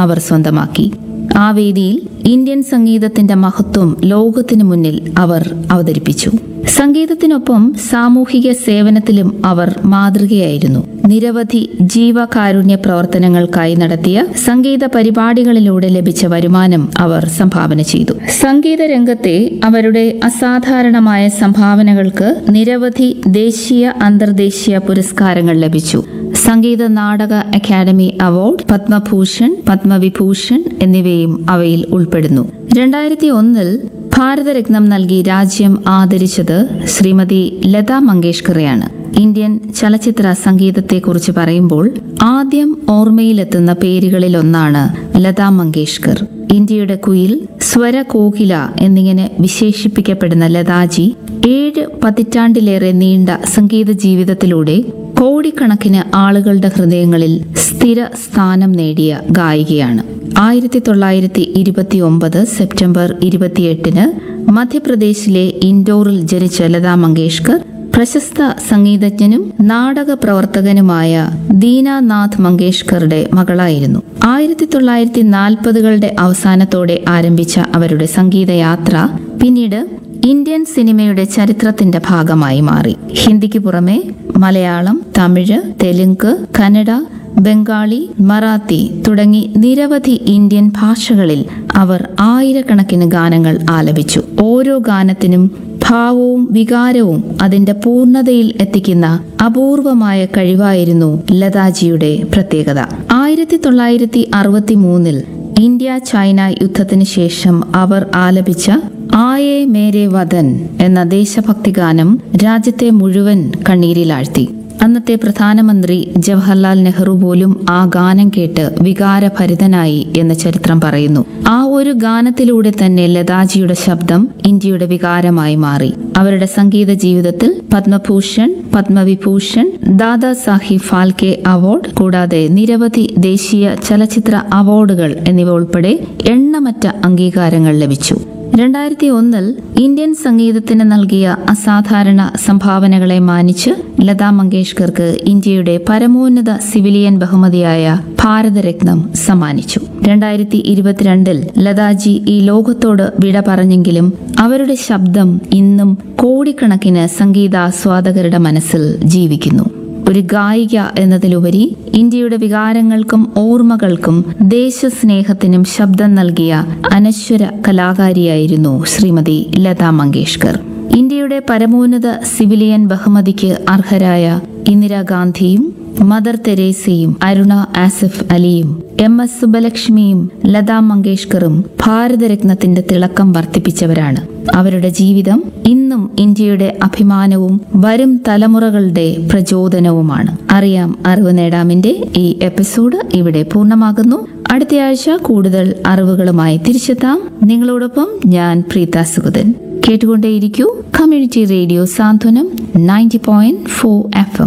അവർ സ്വന്തമാക്കി ആ വേദിയിൽ ഇന്ത്യൻ സംഗീതത്തിന്റെ മഹത്വം ലോകത്തിനു മുന്നിൽ അവർ അവതരിപ്പിച്ചു സംഗീതത്തിനൊപ്പം സാമൂഹിക സേവനത്തിലും അവർ മാതൃകയായിരുന്നു നിരവധി ജീവകാരുണ്യ പ്രവർത്തനങ്ങൾക്കായി നടത്തിയ സംഗീത പരിപാടികളിലൂടെ ലഭിച്ച വരുമാനം അവർ സംഭാവന ചെയ്തു സംഗീത രംഗത്തെ അവരുടെ അസാധാരണമായ സംഭാവനകൾക്ക് നിരവധി ദേശീയ അന്തർദേശീയ പുരസ്കാരങ്ങൾ ലഭിച്ചു സംഗീത നാടക അക്കാദമി അവാർഡ് പത്മഭൂഷൺ പത്മവിഭൂഷൺ എന്നിവയും അവയിൽ ഉൾപ്പെടുന്നു രണ്ടായിരത്തി ഒന്നിൽ ഭാരതരത്നം നൽകി രാജ്യം ആദരിച്ചത് ശ്രീമതി ലതാ മങ്കേഷ്കറെയാണ് ഇന്ത്യൻ ചലച്ചിത്ര സംഗീതത്തെക്കുറിച്ച് പറയുമ്പോൾ ആദ്യം ഓർമ്മയിലെത്തുന്ന പേരുകളിലൊന്നാണ് ലതാ മങ്കേഷ്കർ ഇന്ത്യയുടെ കുയിൽ സ്വരകോകില എന്നിങ്ങനെ വിശേഷിപ്പിക്കപ്പെടുന്ന ലതാജി ഏഴ് പതിറ്റാണ്ടിലേറെ നീണ്ട സംഗീത ജീവിതത്തിലൂടെ കോടിക്കണക്കിന് ആളുകളുടെ ഹൃദയങ്ങളിൽ സ്ഥിര സ്ഥാനം നേടിയ ഗായികയാണ് ആയിരത്തി തൊള്ളായിരത്തി ഇരുപത്തി ഒമ്പത് സെപ്റ്റംബർ ഇരുപത്തിയെട്ടിന് മധ്യപ്രദേശിലെ ഇൻഡോറിൽ ജനിച്ച ലതാ മങ്കേഷ്കർ പ്രശസ്ത സംഗീതജ്ഞനും നാടക പ്രവർത്തകനുമായ ദീനാനാഥ് മങ്കേഷ്കറുടെ മകളായിരുന്നു ആയിരത്തി തൊള്ളായിരത്തി നാൽപ്പതുകളുടെ അവസാനത്തോടെ ആരംഭിച്ച അവരുടെ സംഗീതയാത്ര പിന്നീട് ഇന്ത്യൻ സിനിമയുടെ ചരിത്രത്തിന്റെ ഭാഗമായി മാറി ഹിന്ദിക്ക് പുറമെ മലയാളം തമിഴ് തെലുങ്ക് കന്നഡ ബംഗാളി മറാത്തി തുടങ്ങി നിരവധി ഇന്ത്യൻ ഭാഷകളിൽ അവർ ആയിരക്കണക്കിന് ഗാനങ്ങൾ ആലപിച്ചു ഓരോ ഗാനത്തിനും ഭാവവും വികാരവും അതിന്റെ പൂർണ്ണതയിൽ എത്തിക്കുന്ന അപൂർവമായ കഴിവായിരുന്നു ലതാജിയുടെ പ്രത്യേകത ആയിരത്തി തൊള്ളായിരത്തി അറുപത്തി മൂന്നിൽ ഇന്ത്യ ചൈന യുദ്ധത്തിന് ശേഷം അവർ ആലപിച്ച ആയേ മേരെ വതൻ എന്ന ദേശഭക്തി ഗാനം രാജ്യത്തെ മുഴുവൻ കണ്ണീരിലാഴ്ത്തി അന്നത്തെ പ്രധാനമന്ത്രി ജവഹർലാൽ നെഹ്റു പോലും ആ ഗാനം കേട്ട് വികാരഭരിതനായി എന്ന് ചരിത്രം പറയുന്നു ആ ഒരു ഗാനത്തിലൂടെ തന്നെ ലതാജിയുടെ ശബ്ദം ഇന്ത്യയുടെ വികാരമായി മാറി അവരുടെ സംഗീത ജീവിതത്തിൽ പത്മഭൂഷൺ പത്മവിഭൂഷൺ ദാദാ സാഹിബ് ഫാൽക്കെ അവാർഡ് കൂടാതെ നിരവധി ദേശീയ ചലച്ചിത്ര അവാർഡുകൾ എന്നിവ ഉൾപ്പെടെ എണ്ണമറ്റ അംഗീകാരങ്ങൾ ലഭിച്ചു രണ്ടായിരത്തി ഒന്നിൽ ഇന്ത്യൻ സംഗീതത്തിന് നൽകിയ അസാധാരണ സംഭാവനകളെ മാനിച്ച് ലതാ മങ്കേഷ്കർക്ക് ഇന്ത്യയുടെ പരമോന്നത സിവിലിയൻ ബഹുമതിയായ ഭാരതരത്നം സമ്മാനിച്ചു രണ്ടായിരത്തി ഇരുപത്തിരണ്ടിൽ ലതാജി ഈ ലോകത്തോട് വിട പറഞ്ഞെങ്കിലും അവരുടെ ശബ്ദം ഇന്നും കോടിക്കണക്കിന് സംഗീതാസ്വാദകരുടെ മനസ്സിൽ ജീവിക്കുന്നു ഒരു ഗായിക എന്നതിലുപരി ഇന്ത്യയുടെ വികാരങ്ങൾക്കും ഓർമ്മകൾക്കും ദേശസ്നേഹത്തിനും ശബ്ദം നൽകിയ അനശ്വര കലാകാരിയായിരുന്നു ശ്രീമതി ലതാ മങ്കേഷ്കർ ഇന്ത്യയുടെ പരമോന്നത സിവിലിയൻ ബഹുമതിക്ക് അർഹരായ ഇന്ദിരാഗാന്ധിയും മദർ തെരേസയും അരുണ ആസിഫ് അലിയും എം എസ് സുബലക്ഷ്മിയും ലതാ മങ്കേഷ്കറും ഭാരതരത്നത്തിന്റെ തിളക്കം വർദ്ധിപ്പിച്ചവരാണ് അവരുടെ ജീവിതം ഇന്നും ഇന്ത്യയുടെ അഭിമാനവും വരും തലമുറകളുടെ പ്രചോദനവുമാണ് അറിയാം അറിവ് നേടാമിന്റെ ഈ എപ്പിസോഡ് ഇവിടെ പൂർണ്ണമാകുന്നു അടുത്തയാഴ്ച കൂടുതൽ അറിവുകളുമായി തിരിച്ചെത്താം നിങ്ങളോടൊപ്പം ഞാൻ പ്രീത സുഗതൻ കേട്ടുകൊണ്ടേയിരിക്കൂ community radio Santhwanam ninety point four F M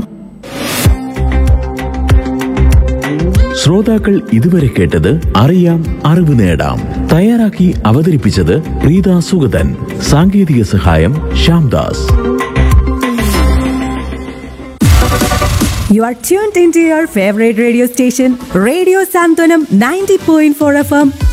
ശ്രോതാക്കൾ ഇതുവരെ കേട്ടത് അറിയാം അറിവ് നേടാം തയ്യാറാക്കി അവതരിപ്പിച്ചത് പ്രീത സുഗതൻ സാങ്കേതിക സഹായം Shyamdas You are tuned into your favorite radio station, Radio Santonam 90.4 FM,